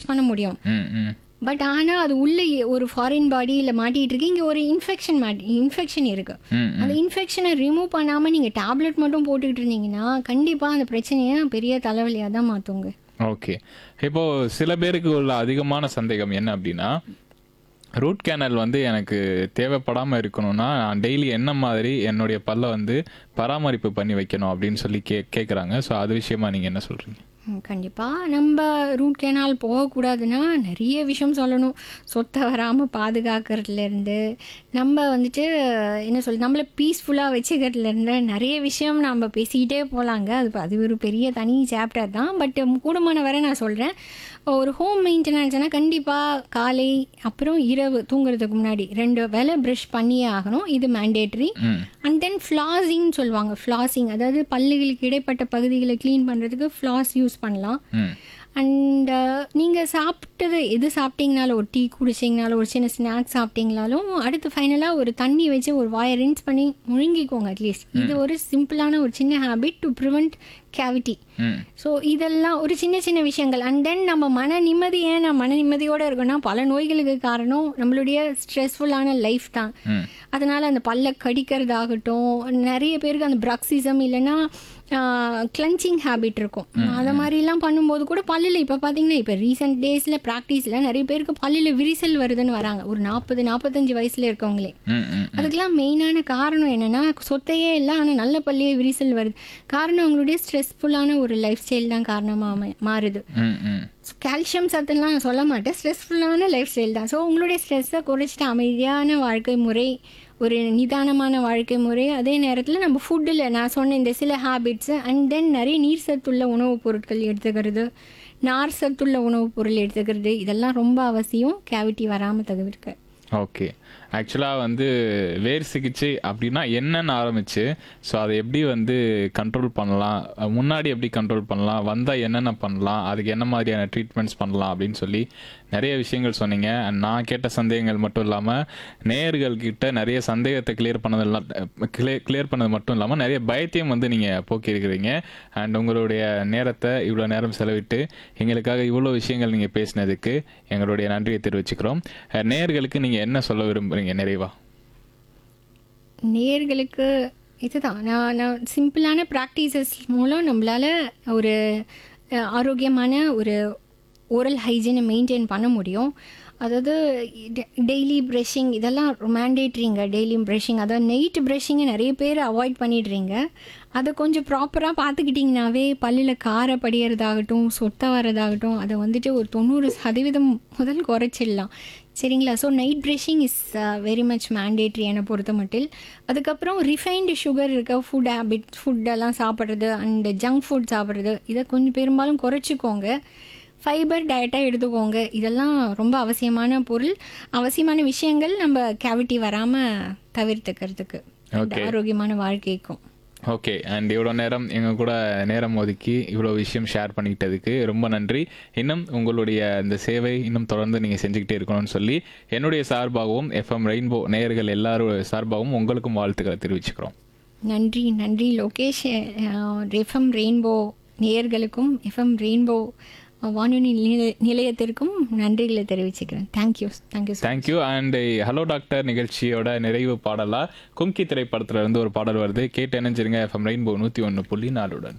பண்ண முடியும் ம் ம் பட் ஆனால் அது உள்ளே ஒரு ஃபாரின் பாடியில் மாட்டிகிட்டு இருக்கு இங்கே ஒரு இன்ஃபெக்ஷன் மாட்டி இன்ஃபெக்ஷன் இருக்குது ம் அந்த இன்ஃபெக்ஷனை ரிமூவ் பண்ணாமல் நீங்கள் டேப்லெட் மட்டும் போட்டுக்கிட்டு இருந்தீங்கன்னா கண்டிப்பாக அந்த பிரச்சனையை பெரிய தலைவலியாக தான் மாற்றுங்க ஓகே இப்போ சில பேருக்கு உள்ள அதிகமான சந்தேகம் என்ன அப்படின்னா ரூட் கேனல் வந்து எனக்கு தேவைப்படாமல் இருக்கணும்னா நான் டெய்லி என்ன மாதிரி என்னுடைய பல்லை வந்து பராமரிப்பு பண்ணி வைக்கணும் அப்படின்னு சொல்லி கே கேட்குறாங்க ஸோ அது விஷயமா நீங்கள் என்ன சொல்கிறீங்க கண்டிப்பாக நம்ம ரூட் கேனால் போகக்கூடாதுன்னா நிறைய விஷயம் சொல்லணும் சொத்தை வராமல் பாதுகாக்கிறதுலேருந்து நம்ம வந்துட்டு என்ன சொல் நம்மளை பீஸ்ஃபுல்லாக வச்சுக்கிறதுலேருந்து நிறைய விஷயம் நம்ம பேசிக்கிட்டே போகலாங்க அது அது ஒரு பெரிய தனி சாப்டர் தான் பட் கூடுமான வரை நான் சொல்கிறேன் ஒரு ஹோம் மெயின்டெனன்ஸ்னால் கண்டிப்பாக காலை அப்புறம் இரவு தூங்குறதுக்கு முன்னாடி ரெண்டு வேலை ப்ரஷ் பண்ணியே ஆகணும் இது mandatory hmm and then flossing சொல்லுவாங்க ஃப்ளாஸிங் அதாவது பல்லுகளுக்கு இடைப்பட்ட பகுதிகளை க்ளீன் பண்ணுறதுக்கு ஃப்ளாஸ் யூஸ் பண்ணலாம் ம் அண்ட் நீங்கள் சாப்பிட்டது எது சாப்பிட்டீங்கனாலும் ஒரு டீ குடிச்சிங்கனாலும் ஒரு சின்ன ஸ்நாக்ஸ் சாப்பிட்டீங்கனாலும் அடுத்து ஃபைனலாக ஒரு தண்ணி வச்சு ஒரு வாயை ரின்ஸ் பண்ணி முழுங்கிக்கோங்க அட்லீஸ்ட் இது ஒரு சிம்பிளான ஒரு சின்ன habit to prevent cavity hmm so இதெல்லாம் ஒரு சின்ன சின்ன விஷயங்கள் அண்ட் தென் நம்ம மன நிம்மதி ஏன் நான் மன நிம்மதியோடு இருக்கோம்னா பல நோய்களுக்கு காரணம் நம்மளுடைய ஸ்ட்ரெஸ்ஃபுல்லான லைஃப் தான் ம் அதனால் அந்த பல்ல கடிக்கிறதாகட்டும் நிறைய பேருக்கு அந்த ப்ரக்சிசம் இல்லைன்னா கிளன்ச்சிங் ஹேபிட் இருக்கும் அதை மாதிரிலாம் பண்ணும்போது கூட பல்லில் இப்போ பார்த்தீங்கன்னா இப்போ ரீசெண்ட் டேஸில் ப்ராக்டிஸில் நிறைய பேருக்கு பல்லில் விரிசல் வருதுன்னு வராங்க ஒரு நாற்பது நாற்பத்தஞ்சு வயசில் இருக்கவங்களே ம் ம் அதுக்கெல்லாம் மெயினான காரணம் என்னென்னா சொத்தையே இல்லை ஆனால் நல்ல பல்லியே விரிசல் வருது காரணம் அவங்களுடைய ஸ்ட்ரெஸ்ஃபுல்லான ஒரு லைஃப் ஸ்டைல் தான் காரணமாக மாறுது ம் ம் கால்சியம் சத்துலாம் நான் சொல்ல மாட்டேன் ஸ்ட்ரெஸ்ஃபுல்லான லைஃப் ஸ்டைல் தான் ஸோ உங்களுடைய ஸ்ட்ரெஸ்ஸை குறைச்சிட்டு அமைதியான வாழ்க்கை முறை ஒரு நிதானமான வாழ்க்கை முறை அதே நேரத்தில் நம்ம ஃபுட்டில் நான் சொன்ன இந்த சில ஹேபிட்ஸு அண்ட் தென் நிறைய நீர் சத்துள்ள உணவுப் பொருட்கள் எடுத்துக்கிறது நார் சத்துள்ள உணவுப் பொருள் எடுத்துக்கிறது இதெல்லாம் ரொம்ப அவசியம் கேவிட்டி வராமல் தவிர்க்க ஓகே ஆக்சுவலாக வந்து வேர் சிகிச்சை அப்படின்னா என்னன்னு ஆரம்பிச்சு ஸோ அதை எப்படி வந்து கண்ட்ரோல் பண்ணலாம் அஹ் முன்னாடி எப்படி கண்ட்ரோல் பண்ணலாம் வந்தால் என்னென்ன பண்ணலாம் அதுக்கு என்ன மாதிரியான ட்ரீட்மெண்ட்ஸ் பண்ணலாம் அப்படின்னு சொல்லி நிறைய விஷயங்கள் சொன்னீங்க And நான் கேட்ட சந்தேகங்கள் மட்டும் இல்லாமல் நேயர்கள் கிட்ட நிறைய சந்தேகத்தை கிளியர் பண்ணதெல்லாம் கிளியர் பண்ணது மட்டும் இல்லாமல் நிறைய பயத்தையும் வந்து நீங்கள் போக்கியிருக்கிறீங்க அண்ட் உங்களுடைய நேரத்தை இவ்வளோ நேரம் செலவிட்டு எங்களுக்காக இவ்வளோ விஷயங்கள் நீங்கள் பேசினதுக்கு எங்களுடைய நன்றியை தெரிவிச்சுக்கிறோம் அஹ் நேயர்களுக்கு நீங்கள் என்ன சொல்ல விரும்புறீங்க நிறைவா நேர்களுக்கு இதுதான் நான் நான் சிம்பிளான ப்ராக்டிசஸ் மூலம் நம்மளால் ஒரு அஹ், ஆரோக்கியமான ஒரு ஓரல் ஹைஜீனை மெயின்டைன் பண்ண முடியும் அதாவது டெய்லி ப்ரஷிங் இதெல்லாம் மேண்டேட்ரிங்க டெய்லி ப்ரஷிங் அதாவது நைட் ப்ரஷிங்கை நிறைய பேர் அவாய்ட் பண்ணிடுறீங்க அதை கொஞ்சம் ப்ராப்பராக பார்த்துக்கிட்டிங்கனாவே பல்லில் காரை படியறதாகட்டும் சொத்தை வரதாகட்டும் அதை வந்துட்டு ஒரு தொண்ணூறு சதவீதம் முதல் குறைச்சிடலாம் சரிங்களா so night brushing is very much mandatory என்னை பொறுத்த மட்டில் அதுக்கப்புறம் ரிஃபைன்டு சுகர் இருக்க ஃபுட் ஹேபிட் ஃபுட்டெல்லாம் சாப்பிட்றது அண்ட் ஜங்க் ஃபுட் சாப்பிட்றது இதை கொஞ்சம் பெரும்பாலும் குறைச்சிக்கோங்க ஃபைபர் டயட்டாக எடுத்துக்கோங்க இதெல்லாம் ரொம்ப அவசியமான பொருள் அவசியமான விஷயங்கள் நம்ம கேவிட்டி வராமல் தவிர்த்துக்கிறதுக்கு and Okay. ஆரோக்கியமான வாழ்க்கைக்கும் ஓகே அண்ட் இவ்வளோ நேரம் எங்கள் கூட நேரம் ஒதுக்கி இவ்வளோ விஷயம் ஷேர் பண்ணிக்கிட்டதுக்கு ரொம்ப நன்றி இன்னும் உங்களுடைய இந்த சேவை இன்னும் தொடர்ந்து நீங்கள் செஞ்சுக்கிட்டே இருக்கணும்னு சொல்லி என்னுடைய சார்பாகவும் எஃப்எம் ரெயின்போ நேயர்கள் எல்லாரும் சார்பாகவும் உங்களுக்கும் வாழ்த்துக்களை தெரிவிச்சுக்கிறோம் நன்றி நன்றி லோகேஷ் எஃப்எம் ரெயின்போ நேயர்களுக்கும் எஃப்எம் ரெயின்போ வானொலி நிலைய- நிலையத்திற்கும் நன்றிகளை தெரிவிச்சுக்கிறேன் thank you thank you thank you and hello doctor நிகழ்ச்சியோட நிறைவு பாடலா கும்கி திரைப்படத்துல இருந்து ஒரு பாடல் வருது கேட்டு இணைஞ்சிருங்க எஃப்எம் ரெயின்போ நூற்றி ஒன்று புள்ளி நாலுடன்